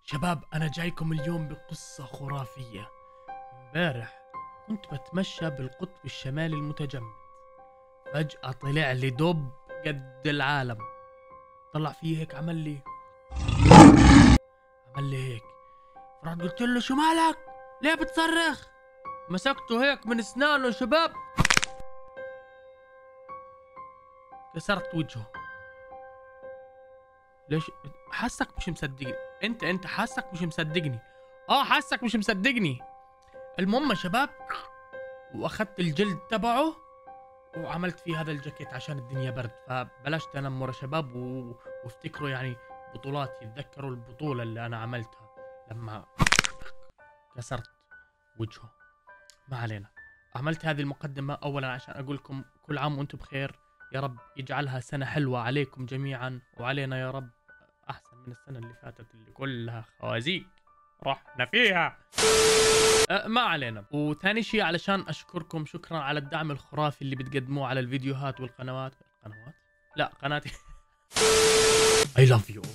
شباب انا جايكم اليوم بقصة خرافية امبارح كنت بتمشى بالقطب الشمالي المتجمد فجأة طلع لي دب قد العالم طلع فيه هيك عمل لي عمل لي هيك فرحت قلت له شو مالك ليه بتصرخ مسكته هيك من اسنانه شباب كسرت وجهه ليش حاسك مش مصدقني انت انت حاسك مش مصدقني اه حاسك مش مصدقني المهم يا شباب واخدت الجلد تبعه وعملت فيه هذا الجاكيت عشان الدنيا برد فبلاش تنمر يا شباب و... وافتكروا يعني بطولاتي تذكروا البطولة اللي انا عملتها لما كسرت وجهه ما علينا عملت هذه المقدمة اولا عشان اقول لكم كل عام وانتم بخير يا رب يجعلها سنة حلوة عليكم جميعا وعلينا يا رب احسن من السنة اللي فاتت اللي كلها خوازيق رحنا فيها أه ما علينا وثاني شيء علشان اشكركم شكرا على الدعم الخرافي اللي بتقدموه على الفيديوهات والقنوات القنوات لا قناتي I love you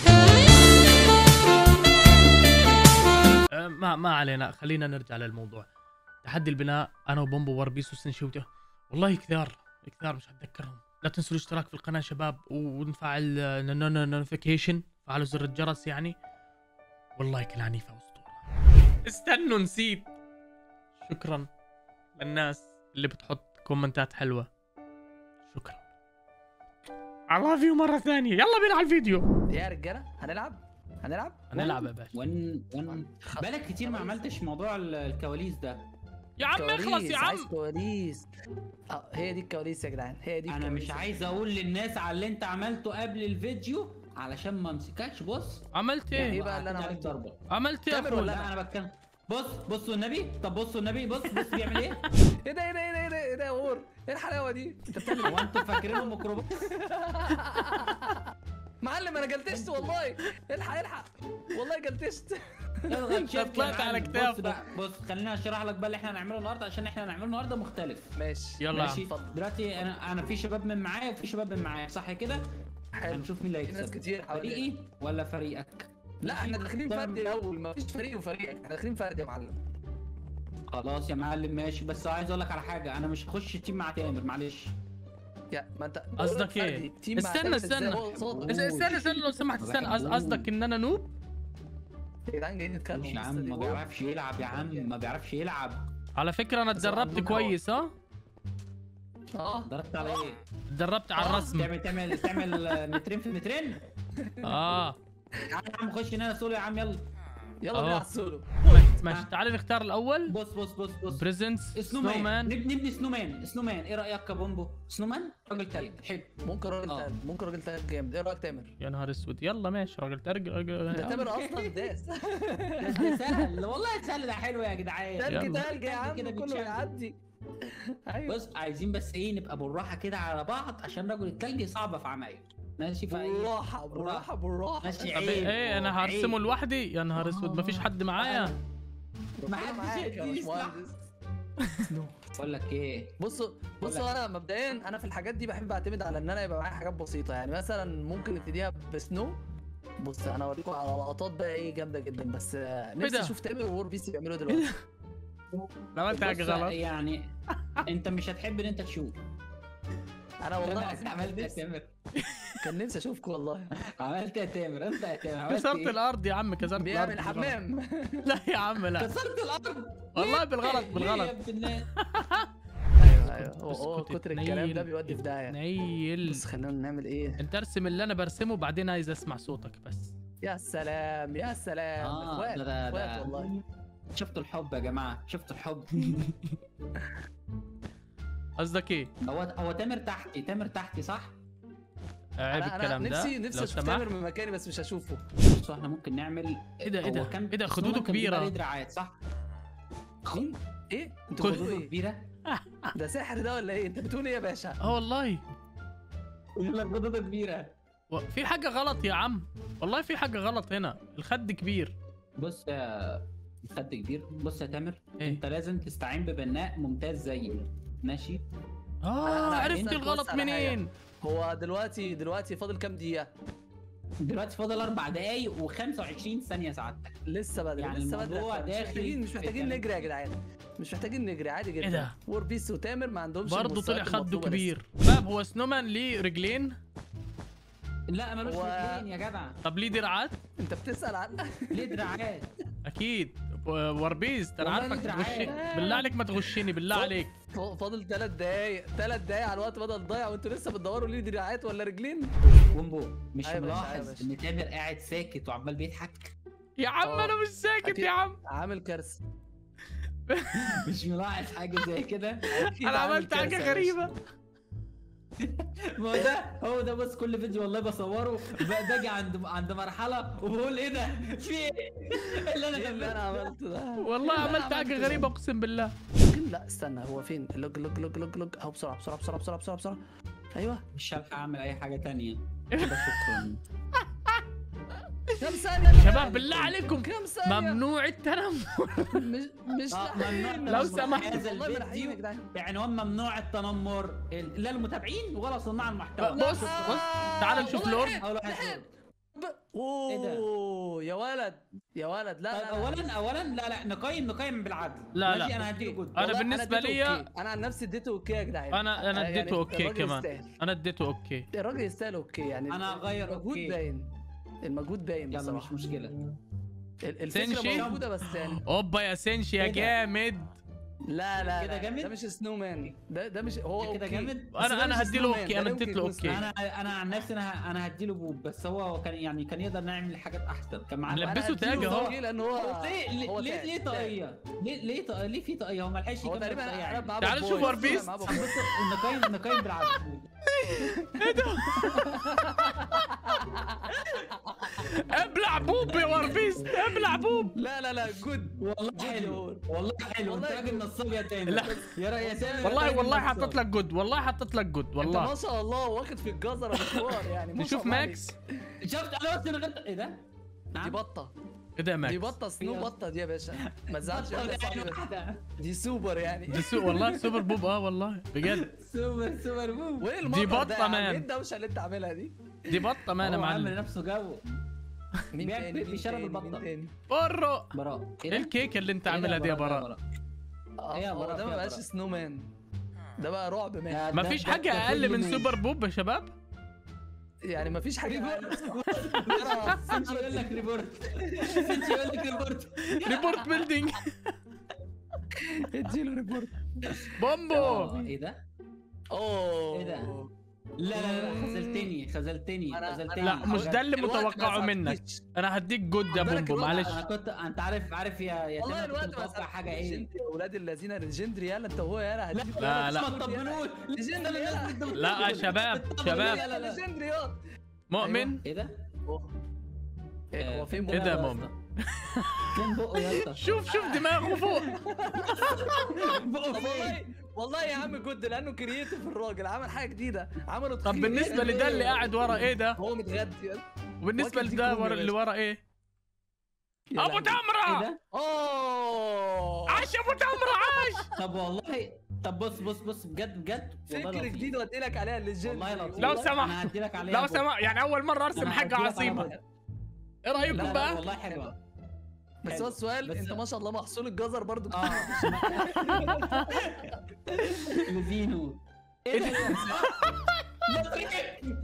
أه ما ما علينا خلينا نرجع للموضوع تحدي البناء انا وبومبو وربيس وسنشوته والله كثار كثار مش هتذكرهم لا تنسوا الاشتراك في القناه شباب ونفعل نوتيفيكيشن فعلوا زر الجرس يعني والله كل عنيفه اسطوره استنوا نسيت شكرا للناس اللي بتحط كومنتات حلوه شكرا I love you مرة ثانية يلا بينا على الفيديو يا رجاله هنلعب هنلعب هنلعب يا باشا ون ون بالك كتير ما عملتش موضوع ال- الكواليس ده يا عم اخلص كواليس، يا عايز عم كواليس اه هي دي الكواليس يا جدعان هي دي انا الكواليس. مش عايز اقول للناس على اللي انت عملته قبل الفيديو علشان ما امسككش بص عملت ايه ايه بقى اللي أنا هعطيك عليك عملته؟ ضربه عملت ايه يا تامر اخوي ولا لا انا بتكلم بص بصوا النبي طب بصوا النبي بص بص بيعمل ايه ايه ده ايه ده ايه ده ايه ده ايه ده يا اور ايه الحلاوه دي انت بتعمل هو انتوا فاكرينه ميكروباص معلم انا جلتشت والله الحق الحق والله جلتشت اضغط شيفت طلعت يا على معلم. كتافه. بص بقى بص خليني اشرح لك بقى اللي احنا هنعمله النهارده عشان احنا هنعمله النهارده مختلف ماشي يلا يا ماشي عم اتفضل. دلوقتي انا انا في شباب من معايا وفي شباب من معايا صح كده حلو هنشوف مين اللي في ناس هيكسب كتير حواليك فريقي ولا فريقك لا احنا داخلين تمام. فرد الاول ما فيش فريق وفريقك احنا داخلين فرد يا معلم خلاص يا معلم ماشي بس عايز اقول لك على حاجه انا مش هخش تيم مع تامر معلش يا ما انت قصدك ايه؟ فردي. تيم مع استنى، تامر ازاي؟ استنى. هو قصادك. اس- استنى استنى لو سمحت استنى قص- قصدك ان انا نوب يا جدعان جايين نتكلم يا عم ما بيعرفش يلعب يا عم ما بيعرفش يلعب على فكرة انا اتدربت عندنا كويس ها اه ضربت على ايه؟ اتدربت على آه، الرسم تعمل تعمل تعمل مترين في مترين اه يا عم خش هنا سولو يا عم يلا يلا آه. بينا على السولو ماشي تعالى نختار الاول بص بص بص بص بريزنس سنو سنو مان مان نبني نبني سنو مان سنو مان ايه رايك يا بومبو سنو مان راجل تلج حلو ممكن راجل آه. تلج ممكن راجل تلج جامد ايه رايك تامر؟ يا نهار اسود يلا ماشي راجل ترج ده راجل تامر اصلا داس ده سهل والله سهل ده حلو يا جدعان تلج يلا. تلج يا عم كده كله بيتشال. يعدي ايوه بص عايزين بس ايه نبقى بالراحه كده على بعض عشان رجل التلج صعبه في عمايل ماشي فايه بالراحه بالراحه بالراحه ماشي طب عيب ايه انا هرسمه عيب. لوحدي يا نهار اسود مفيش حد معايا ما ربنا حدش معاك يا يديني سلاح. باشمهندس بقول لك ايه بصوا بصوا انا مبدئيا انا في الحاجات دي بحب اعتمد على ان انا يبقى معايا حاجات بسيطه يعني مثلا ممكن نبتديها بسنو بص انا اوريكم على لقطات بقى ايه جامده جدا بس آه، نفسي ده؟ اشوف تامر وور بيس بيعملوا إيه دلوقتي لو انت حاجة بص، غلط يعني انت مش هتحب ان انت تشوف انا والله والله العظيم عملت كان يا نفسي تامر كان نفسي اشوفكم والله عملت يا تامر انت يا تامر عملت كسرت إيه؟ الارض يا عم كسرت الارض بيعمل بالغلط. حمام لا يا عم لا كسرت الارض والله بالغلط ليه بالغلط يا ابن الناس؟ ايوه ايوه هو- هو اسكت، كتر الكلام ده اتنيل، بيودي في داهيه نيل بس خلينا نعمل ايه انت ارسم اللي انا برسمه بعدين عايز اسمع صوتك بس يا سلام يا سلام اه اخوات ده ده اخوات ده والله شفتوا الحب يا جماعه شفتوا الحب قصدك ايه هو هو تامر تحتي تامر تحتي صح؟ عيب انا الكلام انا ده نفسي نفسي لو اشوف سمحت تامر من مكاني بس مش هشوفه بصوا احنا ممكن نعمل ايه ده ايه هو ده كان- ايه ده بس خدوده هو كان بيبقى ليه كبيرة دراعات صح؟ مين ايه انتوا كل- بتقولوا خدوده ايه كبيره ده سحر ده ولا ايه انت بتقول ايه يا باشا اه والله يقول لك خدوده كبيره و- في حاجة غلط يا عم والله في حاجة غلط هنا الخد كبير بص يا خد كبير بص يا تامر ايه انت لازم تستعين ببناء ممتاز زيي ماشي أنا- اه أنا عرفت عايزك الغلط تبص على حاجة. منين هو دلوقتي دلوقتي فاضل كام دقيقة؟ دلوقتي فاضل اربع دقايق و25 ثانيه سعادتك لسه بدري يعني لسه بدري الموضوع مش داخل محتاجين مش في محتاجين كلام. نجري يا جدعان مش محتاجين نجري عادي جدا إيه ده؟ وور بيس وتامر ما عندهمش برضه المستويات طلع خده المطلوبة كبير شباب هو سنومان ليه رجلين لا ملوش هو- رجلين يا جدع طب ليه دراعات لسه. انت بتسال عن ليه دراعات اكيد و- وربيز ترى والله عارفك ليه دراعات. تغشني بالله عليك ما تغشني بالله فوق. عليك ف- فاضل ثلاث دقايق ثلاث دقايق على الوقت بدل ضايع وانتوا لسه بتدوروا ليه دراعات ولا رجلين ومبو مش أيوة يا باشا، أيوة يا ملاحظ باشا. ان تامر قاعد ساكت وعمال بيضحك يا عم آه. انا مش ساكت أكيد. يا عم عامل كارثه مش ملاحظ حاجه زي كده أكيد انا عامل عملت كارثة حاجه يا باشا. غريبه ما هو ده هو ده بس كل فيديو والله بصوره ب- باجي عند عند مرحله وبقول ايه ده في ايه إيه اللي انا ايه اللي انا غلبته عملته ده والله لا، عملت حاجه عملت غريبه اقسم بالله ممكن لا استنى هو فين لوج لوج لوج لوج لوج اهو بسرعه بسرعه بسرعه بسرعه بسرعه بسرعه ايوه مش هلحق اعمل اي حاجه تانية كده شكرا كم ثانيه شباب بالله عليكم كم ثانيه ممنوع التنمر مش مش آه، لاحقين. ممنوع. لو سمحت. هذا والله ما لاحقين يا الفيديو جدعان بعنوان ممنوع التنمر لا المتابعين ولا صناع المحتوى بص بص تعال نشوف لورد اول واحد لورد. ب- اوه يا ولد يا ولد لا طيب لا لا. اولا اولا لا لا نقيم نقيم بالعدل لا، ماشي لا. انا هديله جود أنا والله بالنسبة اديته ليا- أوكي. انا عن نفسي اديته اوكي يا جدعان انا انا يعني اديته اوكي الراجل كمان يستاهل. انا اديته اوكي الراجل يستاهل اوكي يعني أنا هغير المجهود أوكي. باين المجهود باين يلا مش بصراحه مشكله ال- سينشي؟ الفكره موجوده بس يعني اوبا يا سينشي يا إيه ده؟ جامد لا لا كده لا جامد؟ ده مش سنو مان ده ده مش هو كده اوكي جامد بس ده انا انا مش هديله سنو مان، اوكي ده انا يمكن اديت له يكون سنو اوكي مان. انا انا عن نفسي انا انا هديله بوب بس هو كان يعني كان يقدر نعمل حاجات احسن كان معاه نلبسه أنا هديله تاج أهو. اوكي لان هو ليه ليه هو ليه, تاج، ليه تاج. طاقيه؟ ليه ليه طاقية؟ ليه في طاقيه؟ هو ما لحقش هو يكمل تقريبا الطاقية قلب يعني. معاه تعال بوب نشوف بوي. ون بيس. معاه بوب بص بوي. النقايم النقايم بالعدل ابلع بوب يا وربيس ابلع بوب لا لا لا جود والله حلو والله حلو انت والله راجل جود. نصاب يا تامر لا. يا را- يا تامر والله راجل والله نصاب. حطيت لك جود والله حطيت لك جود انت والله ما شاء الله واخد في الجزره مشوار يعني ما شاء نشوف الله عليك. ماكس شفت انا قلت انا غلط ايه ده؟ دي نعم بطه ايه ده يا دي ماكس بطه سنو هي- بطه دي يا باشا ما تزعلش بطل يا عين صاحبي واحدة. دي سوبر يعني دي سو والله سوبر بوب اه والله بجد سوبر سوبر بوب وايه دي المطر بطة ده يا عم؟ مان. ايه الدوشه اللي انت عاملها دي دي بطه ما انا هو عامل معلم نفسه جو مين بيعمل- تاني مين بيشرب تاني؟ البطة. مين تاني برو براء ايه الكيكه اللي انت عاملها دي يا براء اه إيه يا هو براء ده ما فيها بقاش براء؟ سنو مان ده بقى رعب مان لا، ما ده- فيش ده- حاجه ده اقل كل من مين. سوبر بوب يا شباب يعني ما فيش حاجه سنتي يقول لك ريبورت سنتي يقول لك ريبورت ريبورت بيلدينج اديله ريبورت بومبو آه، ايه ده؟ اوه إيه ده؟ لا لا لا خذلتني خذلتني أنا- خذلتني لا مش ده اللي الوقت ما متوقعه منك ساعدنيش. انا هديك جود يا خد بالك بومبو الوقت- معلش انا كنت انت عارف عارف يا يا والله تامر كنت الوقت ما متوقع حاجه ساعدنيش. ايه؟ انت يا اولاد الذين ليجندري يلا انت وهو يلا لا هديك لا، لا. ما تطبلوش ليجندري يلا لا يا شباب شباب لا، لا، لا. ليجندري يلا مؤمن ايه ده؟ إيه، هو فين ايه ده يا بقى؟ مؤمن فين بقه يا اسطى؟ شوف شوف دماغه فوق بقه طب فين؟ والله والله يا عم جود لانه كرييتيف الراجل عمل حاجه جديده عمله طب تخيل. بالنسبه لده اللي قاعد ورا ايه ده هو متغدي وبالنسبه واكل ديك لده رومي ورا يا اللي ورا ايه يا ابو لهوي. ايه تمره ده؟ اوه عاش يا ابو تمره عاش طب والله طب بص بص بص بجد بجد والله فكر لطيف. جديد وادي لك عليها الليجندري والله لطيف لو والله سمحت. انا هدي لك عليها لو بوب. سمع يعني اول مره ارسم أنا حاجه هديلك عليها عظيمه بوب. ايه لا رايكم لا بقى والله حلوه بس حلو. هو السؤال بس- انت ما شاء الله محصول الجزر برضو اه لذينو ايه ده؟ بطريق.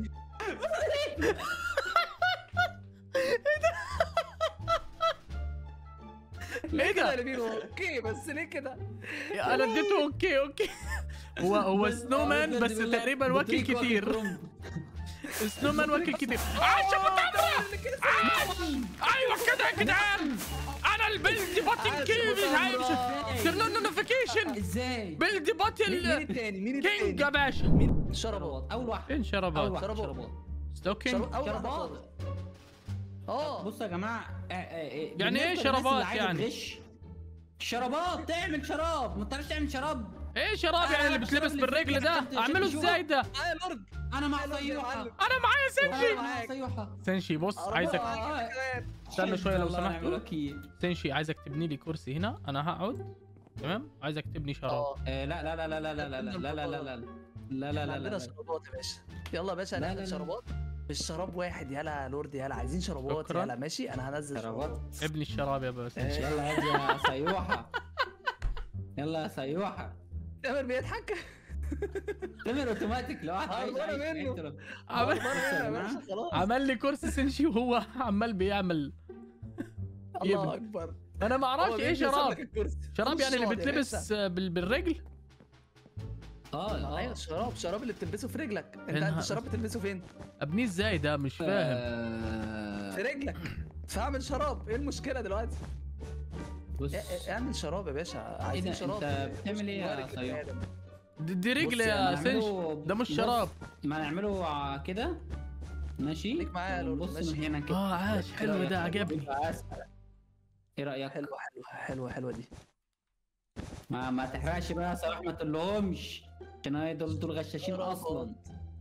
ايه كده ده يا نبيل اوكي بس ليه كده انا اديته اوكي اوكي هو هو بس- سنو آه، مان بجد بس بيقول لك تقريبا واكل بطريق كتير كرومب. سنو مان واكل كتير عاش يا ابو تمره عاش ايوه كده يا جدعان انا البيلد باتل عاش كي يا مش أبو عارف تمرة. سيرنا نوتيفيكيشن ازاي؟ بيلد مين مين باتل التاني مين كينج يا التاني باشا مين شربات شربات اول واحد فين اول شربات واحد شربات. شربات ستوكينج شرب اول واحدة شربات. خالص. اه بصوا يا جماعه آه، آه، آه، يعني بالنسبة إيه للناس شربات اللي عايزة يعني؟ تغش، شربات تعمل شراب ما تعرفش تعمل شراب ايه شراب يعني اللي بتلبس بالرجل ده اعمله ازاي ده آه يا لورد انا مع حلو يا صيوحه معلم. انا معايا سنشي انا مع معاك. صيوحه سنشي بص عايزك آه. استنى شويه لو الله سمحتوا يعمل وكيل. سنشي عايزك تبني لي كرسي هنا انا هقعد تمام عايزك تبني شراب اه آه، لا لا لا لا لا لا لا لا لا لا لا لا لا لا لا عندنا لا شربات يا باشا يلا يا باشا لا، لا، هنعمل لا. شربات الشراب واحد يلا يا لورد يلا عايزين شرابات شكراً. يلا ماشي انا هنزل شرابات ابني الشراب يا بس إيه. يلا يا سيوحه يلا يا سيوحه تامر بيضحك تمر اوتوماتيك لو واحد عايش هربانة عايش منه. حتة لو- عمل هربانة هنا يا باشا، خلاص عمل لي كرسي سنشي وهو عمال بيعمل الله يبني. اكبر انا ما هو اعرفش ايه بيلبس شراب لك الكرسي. شراب يعني اللي خش اقعد يا بتلبس باشا. آه، بال- بالرجل اه ايوه اه الشراب الشراب اللي بتلبسه في رجلك انت إنها- انت الشراب بتلبسه فين ابنيه ازاي ده مش فاهم آه، في رجلك فاعمل شراب ايه المشكله دلوقتي بص إيه- إيه- اعمل شراب يا باشا عايزين ده؟ شراب أنت بتعمل إيه يا مبارك سيوف؟ للبني آدم. دي, دي رجل بص، يا هنعمله- سنش ده مش بص، شراب ما نعمله ع- كده ماشي خليك معايا يا لورد، بص ماشي. من هنا كده اه عاش إيه حلو رأيك؟ ده عجبني يبقى أسهل. ايه رايك حلوه حلوه حلوه حلوه دي ما ما تحرقش بقى يا صلاح ما تقولهمش عشان هي دول دول غشاشين شرابات. اصلا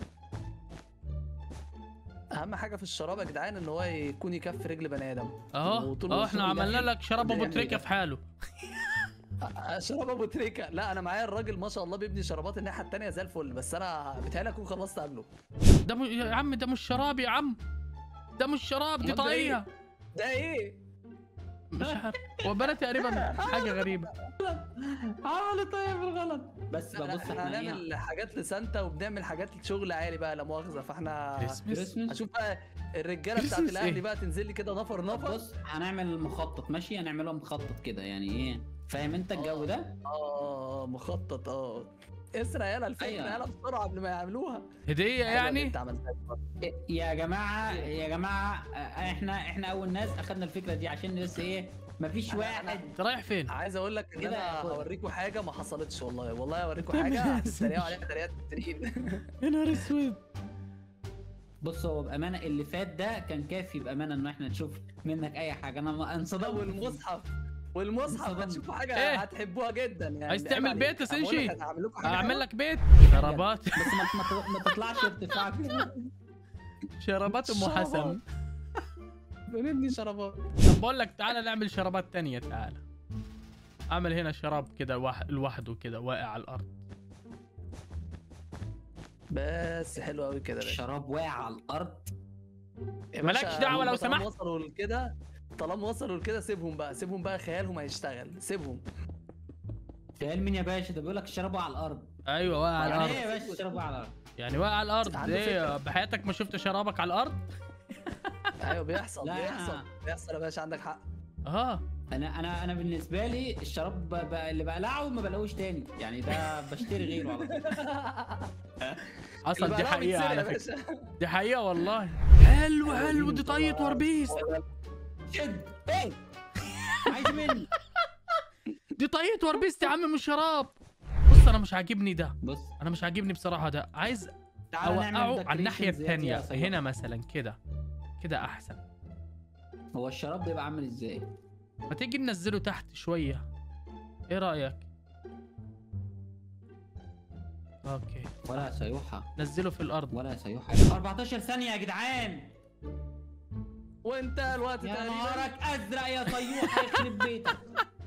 اهم حاجه في الشراب يا جدعان ان هو يكون يكفي رجل بني ادم اه وطول اه ما احنا الشغل عملنا داخل، لك شراب ابو بيعمل تريكه ده. في حاله آه، شراب ابو تريكه لا انا معايا الراجل ما شاء الله بيبني شرابات الناحيه التانيه زي الفل بس انا بيتهيألي اكون خلصت قبله ده م... يا عم ده مش شراب يا عم ده مش شراب دي أمال ده طاقيه ده ايه مش عارف هو بنا تقريبا حاجه غريبه عملوا طيب الغلط بس احنا ببص احنا احنا ايه هنعمل حاجات لسانتا وبنعمل حاجات لشغل عالي بقى لا مؤاخذه فاحنا كريسمس كريسمس اشوف بقى الرجاله بتاعت كريسمس الاهلي إيه؟ بقى تنزل لي كده نفر نفر بص هنعمل مخطط ماشي هنعمله مخطط كده يعني ايه فاهم انت الجو آه. ده اه مخطط اه اسرع يلا الفكره أيوة. يلا بسرعه قبل ما يعملوها هديه حلوة اللي يعني انت عملتها دي. يا جماعه يا جماعه آه، احنا احنا اول ناس اخدنا الفكره دي عشان بس ايه مفيش أنا- واحد انت رايح فين عايز اقول لك ان كده انا خد. هوريكم حاجه ما حصلتش والله والله هوريكم طب حاجه يا هتتريقوا عليها تريقات كتير يا نهار اسود بص هو بامانه اللي فات ده كان كافي بامانه ان احنا نشوف منك اي حاجه انا ما انصدمت والمصحف والمصحف انصدمت. هتشوفوا حاجه إيه؟ هتحبوها جدا يعني عايز عيب تعمل عليك. بيت يا أنا بقول سنشي؟ لك هعمل لكم حاجه اعمل حلوة. لك بيت شرابات بس ما ما- ما تطلعش ارتفاعك شرابات ام شرابات. حسن بنبني شرابات طب بقول لك تعالى نعمل شرابات تانية تعالى اعمل هنا شراب كده واحد لوحده كده واقع على الارض بس حلو قوي كده يا باشا. الشراب واقع على الارض يا مالكش باشا، دعوة هم لو طالما سمحت. وصلوا لكده طالما وصلوا لكده سيبهم بقى سيبهم بقى خيالهم هيشتغل سيبهم خيال مين يا باشا ده بيقول لك الشراب واقع على الارض ايوه واقع على يعني الارض ايه يا باشا الشراب واقع على الارض يعني واقع على الارض عنده ايه فكرة. بحياتك ما شفت شرابك على الارض ايوه بيحصل لا. بيحصل بيحصل يا باشا عندك حق اه انا انا انا بالنسبه لي الشراب ب- ب- اللي بقلعه ما بلاقوش تاني يعني ده بشتري غيره على طول اصلا اللي دي بقى حقيقه بيتسرق على يا فكره باشا. دي حقيقه والله حلو حلو دي طاقية ور بيس شد ايه عايز مني دي طاقية ور بيس يا عم مش شراب بص انا مش عاجبني ده بص انا مش عاجبني بصراحه ده عايز تعالى نعمل اوقعه على الناحيه decorations زي- زي الثانيه صياد. هنا مثلا كده كده احسن هو الشراب بيبقى عامل ازاي ما تيجي ننزله تحت شويه ايه رايك اوكي ولا سيوحه نزله في الارض ولا سيوحه 14 ثانيه يا جدعان وانت الوقت يا تقريبا نهارك ازرق يا صيوحه يخرب بيتك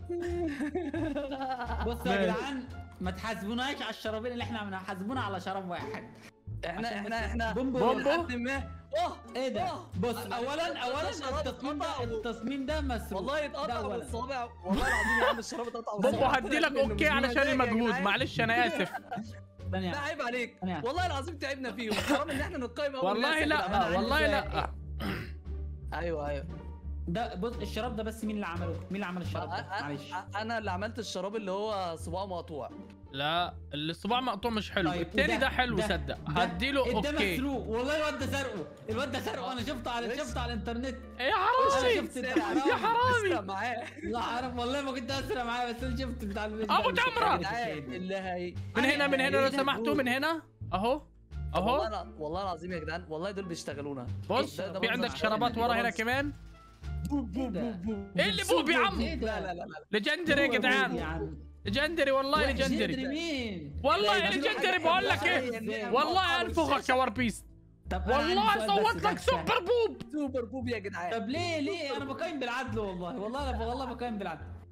بصوا يا ماشي. جدعان ما تحاسبوناش على الشرابين اللي احنا عملناها حاسبونا على شراب واحد احنا عشان احنا بس احنا بومبو بومبو. لحد ما اه ايه ده آه. بص أنا اولا عرفت اولا ده شراب التصميم ده اتقطع و- التصميم ده مسروق والله ده اتقطع أولاً. بالصابع والله العظيم يا عم الشراب اتقطع بومبو بالصابع. هدي لك إنه اوكي مش علشان بمزاجي يا المجهود جدعان. معلش انا اسف ثانية لا عيب عليك ثانية. والله العظيم تعبنا فيهم حرام ان احنا نقيم اول والله ناس يا جدعان. لا أنا والله عايز- لا ايوه ايوه ده بص الشراب ده بس مين اللي عمله؟ مين اللي عمل الشراب ده؟ أ- أ- معلش أ- انا اللي عملت الشراب اللي هو صباعه مقطوع لا الصباع مقطوع مش حلو طيب، التاني وده- ده حلو ده- صدق ده- هديله ده اوكي مسروق والله الواد ده سرقه الواد ده سرقه انا شفته على بس. شفته على الانترنت يا أنا حرامي شفت ده سرقة. حرام. يا حرامي اسرق معاه لا عارف والله ما كنت اسرع معاه بس انا شفت بتاع الفيديو أبو ده. جمرة. يا جدعان اللي هي من هنا من هنا لو إيه ده؟ سمحتوا من هنا اهو والله اهو الع- والله العظيم يا جدعان والله دول بيشتغلونا بص ده- ده في منظر عندك عالمي. شرابات ورا هنا منظر- كمان ايه ده؟ ايه اللي بوب يا عم ايه ده؟ لا لا لا لا ليجندري يا هو بوب جدعان عم. ليجندري والله واحد يدري ليجندري مين؟ والله لا، ليجندري ده بقول لك حاجة ايه إزاي؟ والله انفخك يا ور بيس طب أنا عندي والله سؤال بس صوت لك بس. سوبر بوب سوبر بوب يا جدعان طب ليه ليه انا بقيم بالعدل والله والله انا والله بقيم بالعدل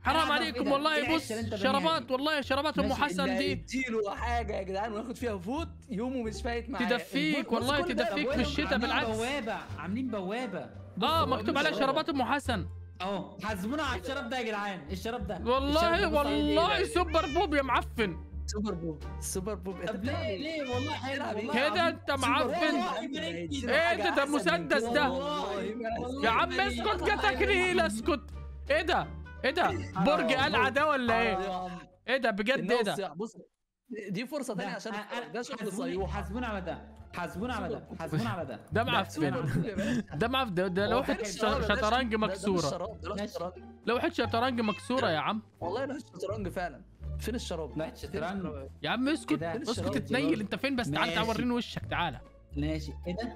حرام أعرف عليكم كده. والله كده بص عشان أنت بني شربات آدم. والله شربات ام ماشي، حسن اللي دي هيديله حاجه يا جدعان وناخد فيها فوت يومه مش فايت معايا تدفيك، الفوت- بص والله كل ده- تدفيك طب في وين الشتاء عاملين بالعكس. بوابه عاملين بوابه بص اه هو مكتوب عليها بوابة. شربات ام حسن اهو حاسبونا على الشراب ده يا جدعان الشراب ده الشراب والله ده بص عليه. والله سوبر بوب يا معفن سوبر بوب سوبر بوب انت طب بتلعب ليه إيه؟ ليه والله حلو بتلعب إيه؟ والله كده العظيم. انت معفن والله يبارك فيك. ايه ده ده مسدس ده يا عم اسكت جاتك نيل اسكت ايه ده ايه ده برج قلعه ده ولا ايه ايه ده بجد ايه ده بص دي فرصه ده ثانيه عشان أنا- تتفرج. ده شغل حاسبوني صيوح حاسبونا على ده حاسبونا على ده حاسبونا على ده ده سوبر معفن بوب يا باشا. ده معفن ده, ده هو لوحه فين ش- الشراب يا باشا؟ شطرنج ده- ده مش مكسوره شراب، ده مش ماشي. شراب. لوحه شطرنج مكسوره يا عم والله ده شطرنج فعلا فين الشراب؟ لا، فين شطرنج. الشراب؟ يا عم اسكت كده. اسكت تتنيل انت فين بس تعال تعال ماشي. وريني وشك تعالى ماشي ايه ده؟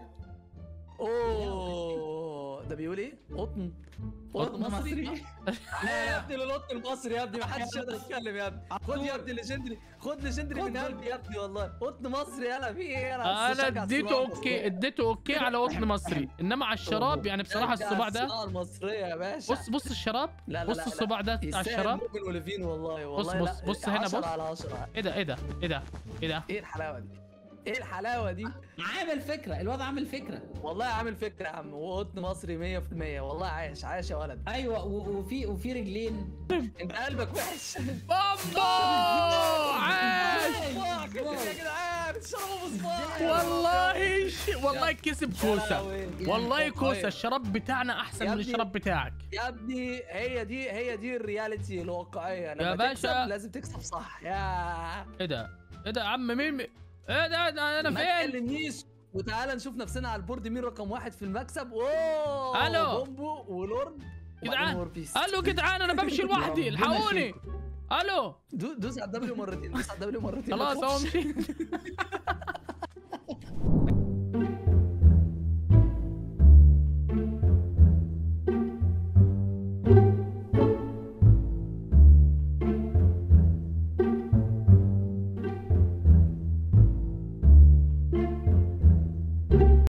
اوه ده بيقول ايه؟ قطن قطن مصري. لا يا ابني القطن المصري يا ابني ما حدش يقدر يتكلم يا ابني خد يا ابني ليجندري خد ليجندري من قلبي يا ابني والله قطن مصري يلا في ايه انا انا اديته اوكي اديته اوكي على قطن مصري انما على الشراب يعني بصراحه الصباع ده الصباع المصريه يا باشا بص بص الشراب لا لا بص لا الصباع ده على يستاهل الشراب مؤمن وليفين والله والله بص- لا، بص هنا، 10 بص. على 10 ايه ده ايه ده ايه ده ايه ده ايه الحلاوه دي؟ ايه الحلاوه دي؟ عامل فكره الواد عامل فكره والله عامل فكره يا عم وقطن مصري 100% والله عايش عايش يا ولد ايوه و- وفي وفي رجلين انت قلبك وحش بامبو عاش صباح كده يا جدعان اشربوا بصباح والله ش... والله كسب كوسه لهوي. والله كوسه طيب. الشراب بتاعنا احسن يا من ابني. الشراب بتاعك يا ابني هي دي هي دي الرياليتي الواقعيه لما يا باشا. تكسب لازم تكسب صح يا ايه ده ايه ده يا عم مين مين- ايه ده ده انا ما فين تكلمنيش وتعالى نشوف نفسنا على البورد مين رقم واحد في المكسب اوه ألو. بومبو ولورد جدعان. وبعدين ووربيس. الو جدعان انا بمشي لوحدي الحقوني الو دو- دوس على الدبليو مرتين دوس على الدبليو مرتين خلاص اهو مشي